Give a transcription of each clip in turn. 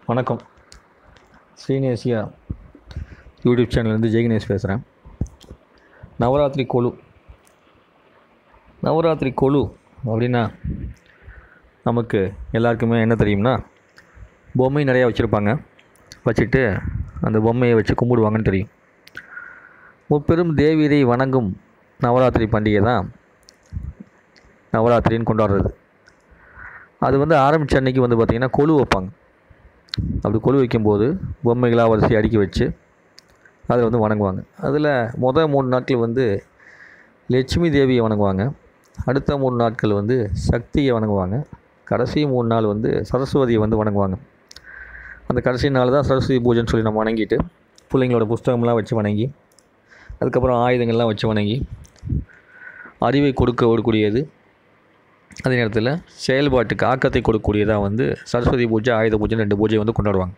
வணக்கம் ஸ்ரீநேசியா யூடியூப் சேனல்லேருந்து ஜெய்கணேஷ் பேசுகிறேன் நவராத்திரி கொலு நவராத்திரி கொலு அப்படின்னா நமக்கு எல்லாருக்குமே என்ன தெரியும்னா பொம்மை நிறையா வச்சுருப்பாங்க வச்சுட்டு அந்த பொம்மையை வச்சு கும்பிடுவாங்கன்னு தெரியும் முப்பெரும் தேவியரை வணங்கும் நவராத்திரி பண்டிகை தான் நவராத்திரின்னு கொண்டாடுறது அது வந்து ஆரம்பித்த அன்னைக்கு வந்து பார்த்திங்கன்னா கொலு வைப்பாங்க அப்படி கொலு வைக்கும்போது பொம்மைகளாக வரிசை அடுக்கி வச்சு அதில் வந்து வணங்குவாங்க அதில் மொதல் மூணு நாட்கள் வந்து லட்சுமி தேவியை வணங்குவாங்க அடுத்த மூணு நாட்கள் வந்து சக்தியை வணங்குவாங்க கடைசி மூணு நாள் வந்து சரஸ்வதியை வந்து வணங்குவாங்க அந்த கடைசி நாள் தான் சரஸ்வதி பூஜைன்னு சொல்லி நம்ம வணங்கிட்டு பிள்ளைங்களோட புஸ்தகம்லாம் வச்சு வணங்கி அதுக்கப்புறம் ஆயுதங்கள்லாம் வச்சு வணங்கி அறிவை கொடுக்க ஓடக்கூடியது அதே நேரத்தில் செயல்பாட்டுக்கு ஆக்கத்தை கொடுக்கக்கூடியதாக வந்து சரஸ்வதி பூஜை ஆயுத பூஜை ரெண்டு பூஜை வந்து கொண்டாடுவாங்க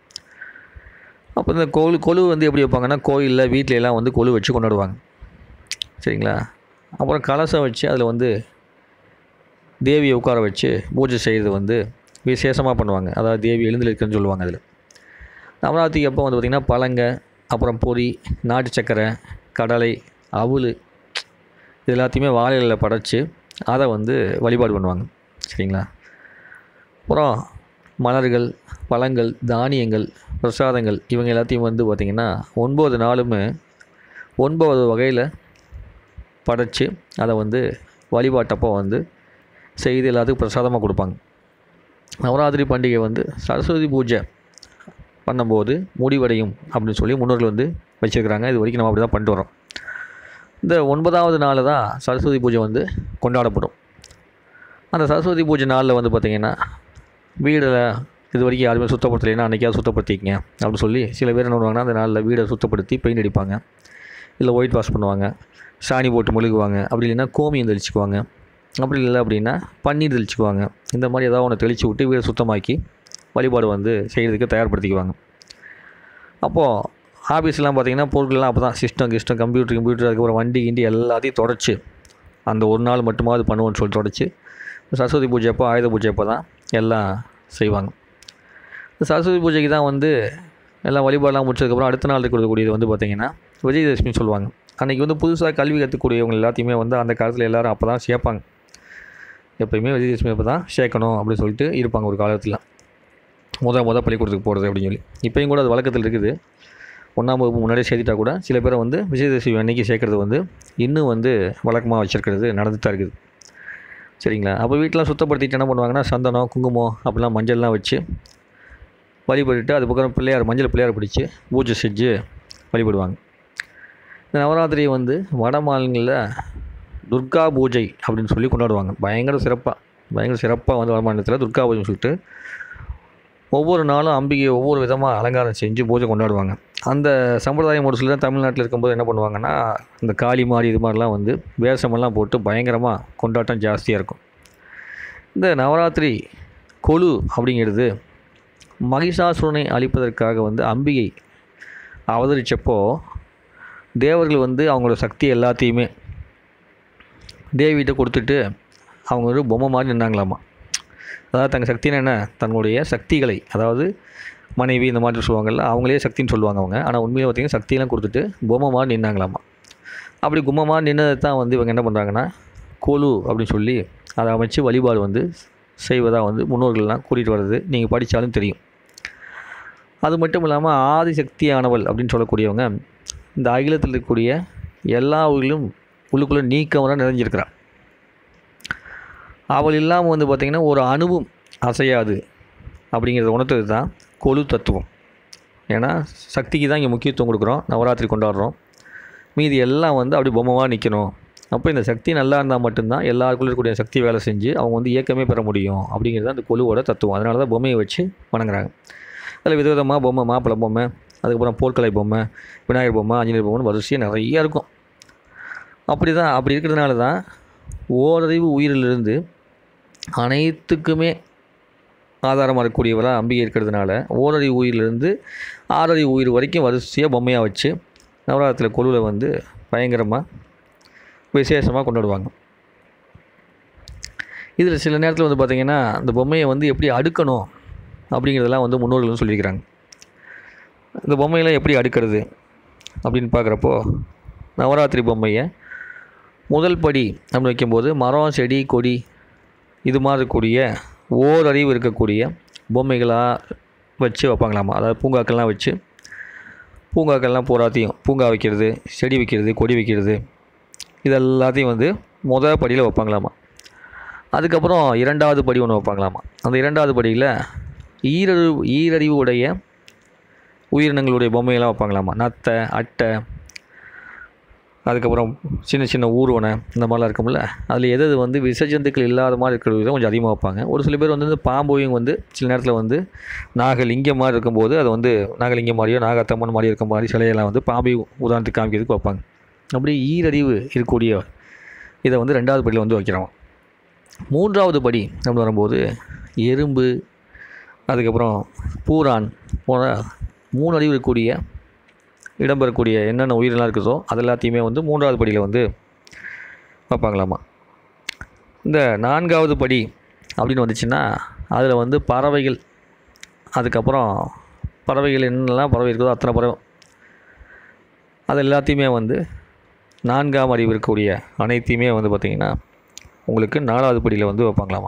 அப்போ இந்த கொலு கொலு வந்து எப்படி வைப்பாங்கன்னா கோயிலில் வீட்டில எல்லாம் வந்து கொலு வச்சு கொண்டாடுவாங்க சரிங்களா அப்புறம் கலசம் வச்சு அதில் வந்து தேவியை உட்கார வச்சு பூஜை செய்கிறது வந்து விசேஷமாக பண்ணுவாங்க அதாவது தேவி எழுந்திருக்குன்னு சொல்லுவாங்க அதில் நவராத்திரிக்கு அப்போ வந்து பார்த்திங்கன்னா பழங்க அப்புறம் பொரி நாட்டு சக்கரை கடலை அவுள் இது எல்லாத்தையுமே வாழையில் படைச்சி அதை வந்து வழிபாடு பண்ணுவாங்க சரிங்களா அப்புறம் மலர்கள் பழங்கள் தானியங்கள் பிரசாதங்கள் இவங்க எல்லாத்தையும் வந்து பார்த்திங்கன்னா ஒன்பது நாளுமே ஒன்பது வகையில் படைச்சி அதை வந்து வழிபாட்டப்போ வந்து செய்து எல்லாத்துக்கும் பிரசாதமாக கொடுப்பாங்க நவராத்திரி பண்டிகை வந்து சரஸ்வதி பூஜை பண்ணும்போது முடிவடையும் அப்படின்னு சொல்லி முன்னோர்கள் வந்து வச்சுருக்கிறாங்க இது வரைக்கும் நம்ம அப்படி தான் பண்ணிட்டு வரோம் இந்த ஒன்பதாவது நாள் தான் சரஸ்வதி பூஜை வந்து கொண்டாடப்படும் அந்த சரஸ்வதி பூஜை நாளில் வந்து பார்த்திங்கன்னா வீடில் இது வரைக்கும் யாருமே சுத்தப்படுத்தலைன்னா அன்றைக்காவது சுத்தப்படுத்திக்கங்க அப்படின்னு சொல்லி சில பேர் என்ன பண்ணுவாங்கன்னா அந்த நாளில் வீடை சுத்தப்படுத்தி பெயிண்ட் அடிப்பாங்க இல்லை ஒயிட் வாஷ் பண்ணுவாங்க சாணி போட்டு மெழுகுவாங்க அப்படி இல்லைன்னா கோமியம் தெளிச்சுக்குவாங்க அப்படி இல்லை அப்படின்னா பன்னீர் தெளிச்சுக்குவாங்க இந்த மாதிரி ஏதாவது ஒன்று தெளித்து விட்டு வீடை சுத்தமாக்கி வழிபாடு வந்து செய்கிறதுக்கு தயார்படுத்திக்குவாங்க அப்போது ஆஃபீஸ்லாம் பார்த்திங்கன்னா பொருட்கள்லாம் அப்போ தான் சிஸ்டம் கிஸ்டம் கம்ப்யூட்டர் கம்ப்யூட்டர் அதுக்கப்புறம் வண்டி கிண்டி எல்லாத்தையும் தொடச்சி அந்த ஒரு நாள் மட்டுமாவது பண்ணுவோன்னு சொல்லி தொடச்சி சரஸ்வதி பூஜை அப்போ ஆயுத பூஜை அப்போ தான் எல்லாம் செய்வாங்க இந்த சரஸ்வதி பூஜைக்கு தான் வந்து எல்லாம் வழிபாடெலாம் முடிச்சதுக்கப்புறம் அடுத்த நாள் கொடுக்கக்கூடியது வந்து பார்த்திங்கன்னா விஜயதசமின்னு சொல்லுவாங்க அன்றைக்கி வந்து புதுசாக கல்வி கற்றுக்கூடியவங்க எல்லாத்தையுமே வந்து அந்த காலத்தில் எல்லோரும் அப்போ தான் சேர்ப்பாங்க எப்போயுமே விஜயதசமி அப்போ தான் சேர்க்கணும் அப்படின்னு சொல்லிட்டு இருப்பாங்க ஒரு காலத்தில் முத முத பள்ளிக்கூடத்துக்கு போகிறது அப்படின்னு சொல்லி இப்போயும் கூட அது வழக்கத்தில் இருக்குது ஒன்றாம் வகுப்பு முன்னாடியே சேர்த்துட்டா கூட சில பேரை வந்து விஜயதசமி அன்னைக்கு சேர்க்குறது வந்து இன்னும் வந்து வழக்கமாக வச்சுருக்கிறது நடந்துட்டு தான் இருக்குது சரிங்களா அப்போ வீட்டெலாம் சுத்தப்படுத்திட்டு என்ன பண்ணுவாங்கன்னா சந்தனம் குங்குமம் அப்படிலாம் மஞ்சள்லாம் வச்சு வழிபட்டுட்டு அதுக்கப்புறம் பிள்ளையார் மஞ்சள் பிள்ளையார் பிடிச்சி பூஜை செஞ்சு வழிபடுவாங்க இந்த நவராத்திரி வந்து வட மாநிலங்களில் துர்கா பூஜை அப்படின்னு சொல்லி கொண்டாடுவாங்க பயங்கர சிறப்பாக பயங்கர சிறப்பாக வந்து வட மாநிலத்தில் துர்கா பூஜைன்னு சொல்லிட்டு ஒவ்வொரு நாளும் அம்பிகையை ஒவ்வொரு விதமாக அலங்காரம் செஞ்சு பூஜை கொண்டாடுவாங்க அந்த சம்பிரதாயம் ஒரு சிலர் தமிழ்நாட்டில் இருக்கும்போது என்ன பண்ணுவாங்கன்னா இந்த காளி மாறி இது மாதிரிலாம் வந்து வேஷமெல்லாம் போட்டு பயங்கரமாக கொண்டாட்டம் ஜாஸ்தியாக இருக்கும் இந்த நவராத்திரி கொலு அப்படிங்கிறது மகிஷாசுரனை அழிப்பதற்காக வந்து அம்பிகை அவதரித்தப்போ தேவர்கள் வந்து அவங்களோட சக்தி எல்லாத்தையுமே தேவிகிட்ட கொடுத்துட்டு அவங்க ஒரு பொம்மை மாதிரி நின்னாங்களாமா அதாவது தங்கள் சக்தின்னு என்ன தன்னுடைய சக்திகளை அதாவது மனைவி இந்த மாதிரி சொல்லுவாங்கள்ல அவங்களே சக்தின்னு சொல்லுவாங்க அவங்க ஆனால் உண்மையில் பார்த்திங்கன்னா சக்தியெல்லாம் கொடுத்துட்டு பொம்மை மாதிரி நின்னாங்களாமா அப்படி கும்மமாக நின்னதை தான் வந்து இவங்க என்ன பண்ணுறாங்கன்னா கொலு அப்படின்னு சொல்லி அதை அமைச்சு வழிபாடு வந்து செய்வதாக வந்து முன்னோர்கள்லாம் கூட்டிகிட்டு வர்றது நீங்கள் படித்தாலும் தெரியும் அது மட்டும் இல்லாமல் ஆதிசக்தியானவள் அப்படின்னு சொல்லக்கூடியவங்க இந்த அகிலத்தில் இருக்கக்கூடிய எல்லா உயிரிலும் உள்ளுக்குள்ளே நீக்கமாக நிறைஞ்சிருக்கிறாள் அவள் இல்லாமல் வந்து பார்த்திங்கன்னா ஒரு அணுவும் அசையாது அப்படிங்கிறத உணர்த்தது தான் கொலு தத்துவம் ஏன்னா சக்திக்கு தான் இங்கே முக்கியத்துவம் கொடுக்குறோம் நவராத்திரி கொண்டாடுறோம் மீதி எல்லாம் வந்து அப்படி பொம்மையாக நிற்கணும் அப்போ இந்த சக்தி நல்லா இருந்தால் மட்டும்தான் எல்லாருக்குள்ளே இருக்கக்கூடிய சக்தி வேலை செஞ்சு அவங்க வந்து இயக்கமே பெற முடியும் அப்படிங்கிறது அந்த கொலுவோட தத்துவம் அதனால தான் பொம்மையை வச்சு வணங்குறாங்க அதில் விதவிதமாக பொம்மை மாப்பிள்ளை பொம்மை அதுக்கப்புறம் போர்க்கலை பொம்மை விநாயகர் பொம்மை ஆஞ்சநேயர் பொம்மைன்னு வரிசையாக நிறையா இருக்கும் அப்படி தான் அப்படி இருக்கிறதுனால தான் ஓரறிவு உயிரிலிருந்து அனைத்துக்குமே ஆதாரமாக இருக்கக்கூடியவராக அம்பிகை இருக்கிறதுனால ஓரறிவு உயிரிலிருந்து ஆறறிவு உயிர் வரைக்கும் வரிசையாக பொம்மையாக வச்சு நவராத்திரியில் கொலுவில் வந்து பயங்கரமாக விசேஷமாக கொண்டாடுவாங்க இதில் சில நேரத்தில் வந்து பார்த்திங்கன்னா அந்த பொம்மையை வந்து எப்படி அடுக்கணும் அப்படிங்கிறதெல்லாம் வந்து முன்னோர்கள் வந்து சொல்லியிருக்கிறாங்க இந்த பொம்மையெல்லாம் எப்படி அடுக்கிறது அப்படின்னு பார்க்குறப்போ நவராத்திரி பொம்மையை முதல் படி அப்படின்னு வைக்கும்போது மரம் செடி கொடி இது மாதிரி இருக்கக்கூடிய ஓரறிவு இருக்கக்கூடிய பொம்மைகளாக வச்சு வைப்பாங்களாமா அதாவது பூங்காக்கள்லாம் வச்சு பூங்காக்கள்லாம் பூராத்தையும் பூங்கா வைக்கிறது செடி வைக்கிறது கொடி வைக்கிறது இது எல்லாத்தையும் வந்து முதல் படியில் வைப்பாங்களாமா அதுக்கப்புறம் இரண்டாவது படி ஒன்று வைப்பாங்களாமா அந்த இரண்டாவது படியில் ஈரறிவு ஈரறிவு உடைய உயிரினங்களுடைய பொம்மையெல்லாம் வைப்பாங்களாமா நத்தை அட்டை அதுக்கப்புறம் சின்ன சின்ன ஊர்வனை இந்த மாதிரிலாம் இருக்கும்ல அதில் எது எது வந்து விசஜந்துக்கள் இல்லாத மாதிரி இருக்கிறது கொஞ்சம் அதிகமாக வைப்பாங்க ஒரு சில பேர் வந்து இந்த பாம்பையும் வந்து சில நேரத்தில் வந்து நாகலிங்கம் மாதிரி இருக்கும்போது அது வந்து நாகலிங்கம் மாதிரியோ நாகத்தம்மன் மாதிரி இருக்க மாதிரி சிலையெல்லாம் வந்து பாம்பை உதாரணத்துக்கு காமிக்கிறதுக்கு வைப்பாங்க அப்படி ஈரறிவு இருக்கக்கூடிய இதை வந்து ரெண்டாவது படியில் வந்து வைக்கிறோம் மூன்றாவது படி அப்படின்னு வரும்போது எறும்பு அதுக்கப்புறம் பூரான் போன மூணு அறிவு இருக்கக்கூடிய இடம்பெறக்கூடிய என்னென்ன உயிரெல்லாம் இருக்குதோ அது எல்லாத்தையுமே வந்து மூன்றாவது படியில் வந்து வைப்பாங்களாமா இந்த நான்காவது படி அப்படின்னு வந்துச்சுன்னா அதில் வந்து பறவைகள் அதுக்கப்புறம் பறவைகள் என்னெல்லாம் பறவை இருக்குதோ அத்தனை பறவை அது எல்லாத்தையுமே வந்து நான்காம் அறிவு இருக்கக்கூடிய அனைத்தையுமே வந்து பார்த்திங்கன்னா உங்களுக்கு நாலாவது படியில் வந்து வைப்பாங்களாமா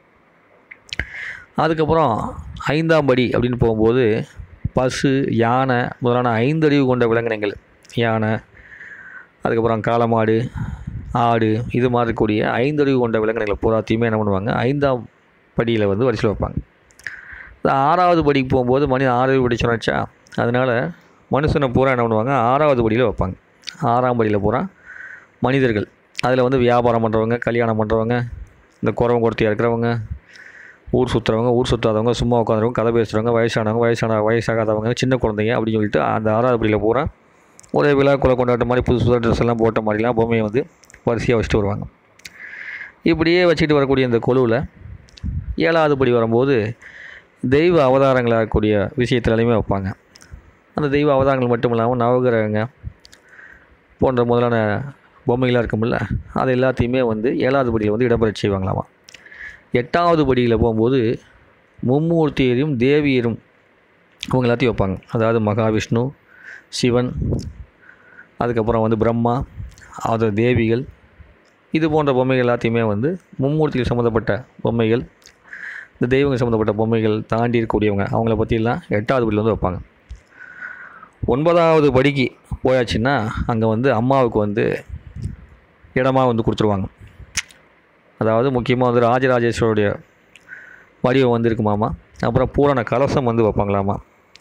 அதுக்கப்புறம் ஐந்தாம் படி அப்படின்னு போகும்போது பசு யானை முதலான ஐந்தறிவு கொண்ட விலங்கினங்கள் யானை அதுக்கப்புறம் காளமாடு ஆடு இது மாதிரி இருக்கக்கூடிய ஐந்தறிவு கொண்ட விலங்கினங்களை பூராத்தையுமே என்ன பண்ணுவாங்க ஐந்தாம் படியில் வந்து வரிசையில் வைப்பாங்க இந்த ஆறாவது படிக்கு போகும்போது மனிதன் ஆறாவது படி சொன்னாச்சா அதனால் மனுஷனை பூரா என்ன பண்ணுவாங்க ஆறாவது படியில் வைப்பாங்க ஆறாம் படியில் பூரா மனிதர்கள் அதில் வந்து வியாபாரம் பண்ணுறவங்க கல்யாணம் பண்ணுறவங்க இந்த குறவன் கொடுத்தியாக இருக்கிறவங்க ஊர் சுற்றுறவங்க ஊர் சுற்றாதவங்க சும்மா உட்காந்துறவங்க கதை பேசுகிறவங்க வயசானவங்க வயசான வயசாகாதவங்க சின்ன குழந்தைங்க அப்படின்னு சொல்லிட்டு அந்த ஆறாவது படியில் பூரா ஒரே விழாக்குள்ள கொண்டாட்ட மாதிரி புதுசு புது ட்ரெஸ் எல்லாம் போட்ட மாதிரிலாம் பொம்மையை வந்து வரிசையாக வச்சுட்டு வருவாங்க இப்படியே வச்சுட்டு வரக்கூடிய இந்த கொலுவில் ஏழாவது படி வரும்போது தெய்வ அவதாரங்களாக இருக்கக்கூடிய விஷயத்துலையுமே வைப்பாங்க அந்த தெய்வ அவதாரங்கள் மட்டும் இல்லாமல் நவகிரகங்க போன்ற முதலான பொம்மைகளாக இருக்கும்ல அது எல்லாத்தையுமே வந்து ஏழாவது படியில் வந்து இடம்பெற செய்வாங்களாமா எட்டாவது படியில் போகும்போது மும்மூர்த்தியரும் தேவியரும் இவங்க எல்லாத்தையும் வைப்பாங்க அதாவது மகாவிஷ்ணு சிவன் அதுக்கப்புறம் வந்து பிரம்மா அது தேவிகள் இது போன்ற பொம்மைகள் எல்லாத்தையுமே வந்து மும்மூர்த்திகள் சம்மந்தப்பட்ட பொம்மைகள் இந்த தெய்வங்கள் சம்மந்தப்பட்ட பொம்மைகள் தாண்டி இருக்கக்கூடியவங்க அவங்கள பற்றியெல்லாம் எட்டாவது படியில் வந்து வைப்பாங்க ஒன்பதாவது படிக்கு போயாச்சுன்னா அங்கே வந்து அம்மாவுக்கு வந்து இடமா வந்து கொடுத்துருவாங்க அதாவது முக்கியமாக வந்து ராஜராஜேஸ்வருடைய வடிவம் வந்து இருக்குமாமா அப்புறம் பூரண கலசம் வந்து வைப்பாங்களாமா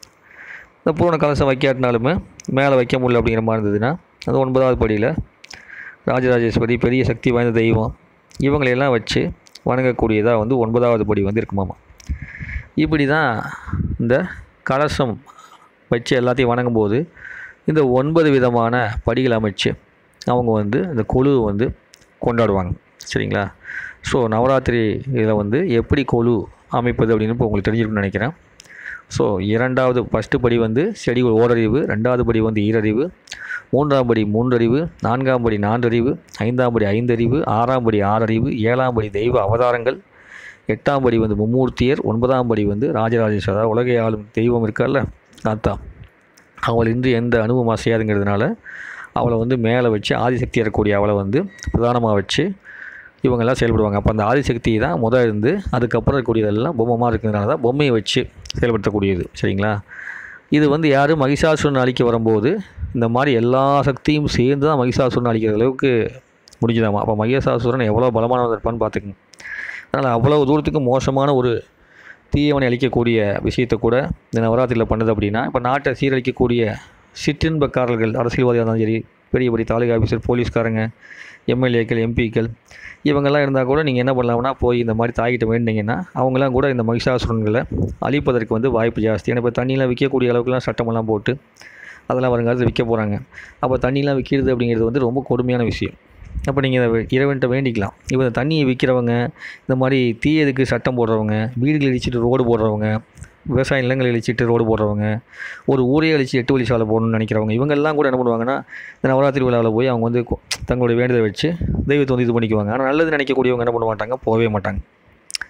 இந்த பூரண கலசம் வைக்காட்டினாலுமே மேலே வைக்க முடியல அப்படிங்கிற மாதிரி இருந்ததுன்னா அது ஒன்பதாவது படியில் ராஜராஜேஸ்வரி பெரிய சக்தி வாய்ந்த தெய்வம் இவங்களையெல்லாம் வச்சு வணங்கக்கூடியதாக வந்து ஒன்பதாவது படி வந்து இருக்குமாமா இப்படி தான் இந்த கலசம் வச்சு எல்லாத்தையும் வணங்கும்போது இந்த ஒன்பது விதமான படிகள் அமைச்சு அவங்க வந்து இந்த கொலுவை வந்து கொண்டாடுவாங்க சரிங்களா ஸோ நவராத்திரி இதில் வந்து எப்படி கொலு அமைப்பது அப்படின்னு இப்போ உங்களுக்கு தெரிஞ்சிருக்கும்னு நினைக்கிறேன் ஸோ இரண்டாவது ஃபஸ்ட்டு படி வந்து செடி ஓரறிவு ரெண்டாவது படி வந்து ஈரறிவு மூன்றாம் படி மூன்றறிவு நான்காம் படி நான்கறிவு ஐந்தாம் படி ஐந்தறிவு ஆறாம் படி ஆறறிவு ஏழாம் படி தெய்வ அவதாரங்கள் எட்டாம் படி வந்து மும்மூர்த்தியர் ஒன்பதாம் படி வந்து ராஜராஜேஸ்வரர் அதாவது உலகை ஆளும் தெய்வம் இருக்கார்ல அதான் அவள் இன்று எந்த அனுபவம் செய்யாதுங்கிறதுனால அவளை வந்து மேலே வச்சு ஆதிசக்தி இருக்கக்கூடிய அவளை வந்து பிரதானமாக வச்சு இவங்கெல்லாம் செயல்படுவாங்க அப்போ அந்த ஆதிசக்தி தான் முதல் இருந்து அதுக்கப்புறம் இருக்கக்கூடியதெல்லாம் பொம்மைமாக இருக்கிறதுனால தான் பொம்மையை வச்சு செயல்படுத்தக்கூடியது சரிங்களா இது வந்து யார் மகிஷாசுரன் அழிக்க வரும்போது இந்த மாதிரி எல்லா சக்தியும் சேர்ந்து தான் மகிஷாசுரன் அழிக்கிற அளவுக்கு முடிஞ்சுதாமா அப்போ மகிஷாசுரன் எவ்வளோ பலமானவன் இருப்பான்னு பார்த்துக்குங்க அதனால் அவ்வளோ தூரத்துக்கு மோசமான ஒரு தீயவனை அழிக்கக்கூடிய விஷயத்தை கூட இந்த நவராத்திரியில் பண்ணுது அப்படின்னா இப்போ நாட்டை சீரழிக்கக்கூடிய சிற்றின்பக்காரர்கள் அரசியல்வாதியாக இருந்தாலும் சரி பெரிய பெரிய தாலுகா ஆஃபீஸர் போலீஸ்காரங்க எம்எல்ஏக்கள் எம்பிக்கள் இவங்கெல்லாம் இருந்தால் கூட நீங்கள் என்ன பண்ணலாம்னா போய் இந்த மாதிரி தாய்கிட்ட வேண்டிங்கன்னா அவங்களாம் கூட இந்த மகிஷாசுரன்களை அழிப்பதற்கு வந்து வாய்ப்பு ஜாஸ்தி ஏன்னா இப்போ தண்ணியெலாம் விற்கக்கூடிய அளவுக்குலாம் சட்டமெல்லாம் போட்டு அதெல்லாம் வருங்காலத்தில் விற்க போகிறாங்க அப்போ தண்ணியெலாம் விற்கிறது அப்படிங்கிறது வந்து ரொம்ப கொடுமையான விஷயம் அப்போ நீங்கள் இதை இறைவன்கிட்ட வேண்டிக்கலாம் இப்போ இந்த தண்ணியை விற்கிறவங்க இந்த மாதிரி தீயதுக்கு சட்டம் போடுறவங்க வீடுகள் இடிச்சிட்டு ரோடு போடுறவங்க விவசாய நிலங்களை இழிச்சிட்டு ரோடு போடுறவங்க ஒரு ஊரே அழிச்சு எட்டு வழி சாலை போடணும்னு நினைக்கிறவங்க இவங்கெல்லாம் கூட என்ன பண்ணுவாங்கன்னா இந்த நவராத்திரி விழாவில் போய் அவங்க வந்து கொ- தங்களுடைய வேண்டுதலை வச்சு தெய்வத்தை வந்து இது பண்ணிக்குவாங்க ஆனால் நல்லது நினைக்கக்கூடியவங்க என்ன பண்ண மாட்டாங்க போகவே மாட்டாங்க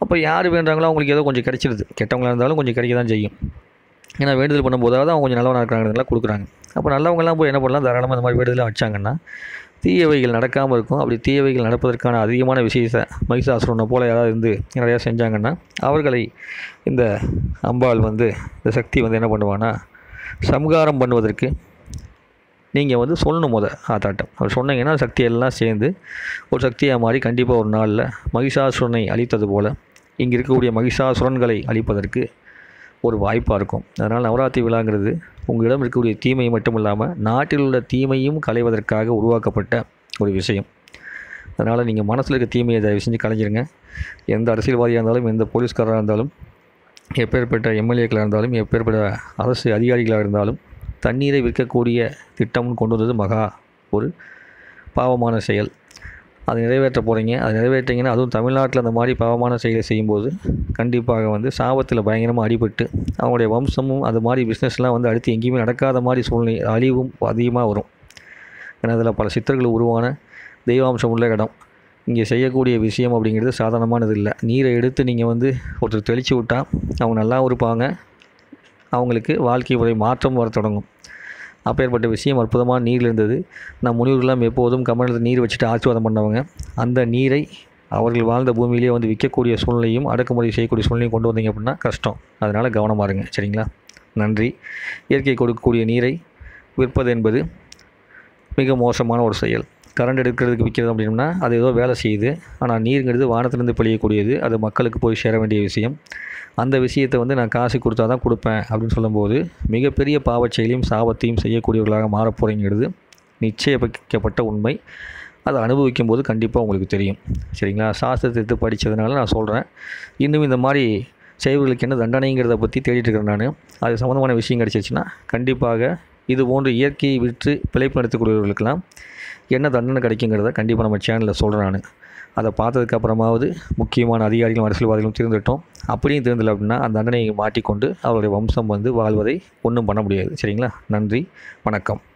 அப்போ யார் வேண்டாங்களோ அவங்களுக்கு ஏதோ கொஞ்சம் கிடைச்சிருது கெட்டவங்களாக இருந்தாலும் கொஞ்சம் கிடைக்க தான் செய்யும் ஏன்னா வேண்டுதல் பண்ணும்போதாவது அவங்க கொஞ்சம் நல்லவனாக இருக்கிறாங்கிறதெல்லாம் கொடுக்குறாங்க அப்போ நல்லவங்கலாம் போய் என்ன பண்ணலாம் தாராளமாக இந்த மாதிரி வேண்டுதலாம் வச்சாங்கன்னா தீயவைகள் நடக்காமல் இருக்கும் அப்படி தீயவைகள் நடப்பதற்கான அதிகமான விஷயத்தை மகிஷாசுரனை போல் யாராவது இருந்து நிறையா செஞ்சாங்கன்னா அவர்களை இந்த அம்பாள் வந்து இந்த சக்தி வந்து என்ன பண்ணுவான்னா சம்ஹாரம் பண்ணுவதற்கு நீங்கள் வந்து சொல்லணும் முத ஆத்தாட்டம் அவர் சொன்னீங்கன்னா சக்தி எல்லாம் சேர்ந்து ஒரு சக்தியாக மாறி கண்டிப்பாக ஒரு நாளில் மகிஷாசுரனை அழித்தது போல் இங்கே இருக்கக்கூடிய மகிஷாசுரன்களை அழிப்பதற்கு ஒரு வாய்ப்பாக இருக்கும் அதனால் நவராத்திரி விழாங்கிறது உங்களிடம் இருக்கக்கூடிய தீமை மட்டும் இல்லாமல் நாட்டில் உள்ள தீமையும் களைவதற்காக உருவாக்கப்பட்ட ஒரு விஷயம் அதனால் நீங்கள் மனசில் இருக்க தீமையை தயவு செஞ்சு கலைஞ்சிருங்க எந்த அரசியல்வாதியாக இருந்தாலும் எந்த போலீஸ்காரராக இருந்தாலும் எப்பேற்பட்ட எம்எல்ஏக்களாக இருந்தாலும் எப்பேற்பட்ட அரசு அதிகாரிகளாக இருந்தாலும் தண்ணீரை விற்கக்கூடிய திட்டம்னு கொண்டு வந்தது மகா ஒரு பாவமான செயல் அதை நிறைவேற்ற போகிறீங்க அதை நிறைவேற்றிங்கன்னா அதுவும் தமிழ்நாட்டில் அந்த மாதிரி பாவமான செயலை செய்யும்போது கண்டிப்பாக வந்து சாபத்தில் பயங்கரமாக அடிபட்டு அவங்களுடைய வம்சமும் அது மாதிரி பிஸ்னஸ்லாம் வந்து அடுத்து எங்கேயுமே நடக்காத மாதிரி சூழ்நிலை அழிவும் அதிகமாக வரும் ஏன்னா அதில் பல சித்தர்கள் உருவான தெய்வாம்சம் உள்ள இடம் இங்கே செய்யக்கூடிய விஷயம் அப்படிங்கிறது சாதாரணமானது இல்லை நீரை எடுத்து நீங்கள் வந்து ஒருத்தர் தெளித்து விட்டால் அவங்க நல்லா இருப்பாங்க அவங்களுக்கு வாழ்க்கை முறை மாற்றம் வர தொடங்கும் அப்பேற்பட்ட விஷயம் அற்புதமான நீர் இருந்தது நம் முனிவர்கள்லாம் எப்போதும் கமலத்தில் நீர் வச்சுட்டு ஆசீர்வாதம் பண்ணவங்க அந்த நீரை அவர்கள் வாழ்ந்த பூமியிலேயே வந்து விற்கக்கூடிய சூழ்நிலையும் அடக்குமுறை செய்யக்கூடிய சூழ்நிலையும் கொண்டு வந்தீங்க அப்படின்னா கஷ்டம் அதனால் கவனமாக இருங்க சரிங்களா நன்றி இயற்கை கொடுக்கக்கூடிய நீரை விற்பது என்பது மிக மோசமான ஒரு செயல் கரண்ட் எடுக்கிறதுக்கு விற்கிறது அப்படின்னா அது ஏதோ வேலை செய்யுது ஆனால் நீருங்கிறது வானத்திலிருந்து பொழியக்கூடியது அது மக்களுக்கு போய் சேர வேண்டிய விஷயம் அந்த விஷயத்தை வந்து நான் காசு கொடுத்தா தான் கொடுப்பேன் அப்படின்னு சொல்லும்போது மிகப்பெரிய பாவச் செயலையும் சாபத்தையும் செய்யக்கூடியவர்களாக மாறப் போகிறீங்கிறது நிச்சயிக்கப்பட்ட உண்மை அதை அனுபவிக்கும் போது கண்டிப்பாக உங்களுக்கு தெரியும் சரிங்களா சாஸ்திரத்தை எடுத்து படித்ததுனால நான் சொல்கிறேன் இன்னும் இந்த மாதிரி செய்வர்களுக்கு என்ன தண்டனைங்கிறத பற்றி தேடிட்டு இருக்கிறேன் நான் அது சம்மந்தமான விஷயம் கிடச்சிருச்சுன்னா கண்டிப்பாக இது போன்று இயற்கையை விற்று பிழைப்பு நடத்தக்கூடியவர்களுக்கெல்லாம் என்ன தண்டனை கிடைக்குங்கிறத கண்டிப்பாக நம்ம சேனலில் சொல்கிறேன் நான் அதை பார்த்ததுக்கு அப்புறமாவது முக்கியமான அதிகாரிகளும் அரசியல்வாதிகளும் திருந்துட்டோம் அப்படியும் திருந்தலை அப்படின்னா அந்த தண்டனையை மாட்டிக்கொண்டு அவருடைய வம்சம் வந்து வாழ்வதை ஒன்றும் பண்ண முடியாது சரிங்களா நன்றி வணக்கம்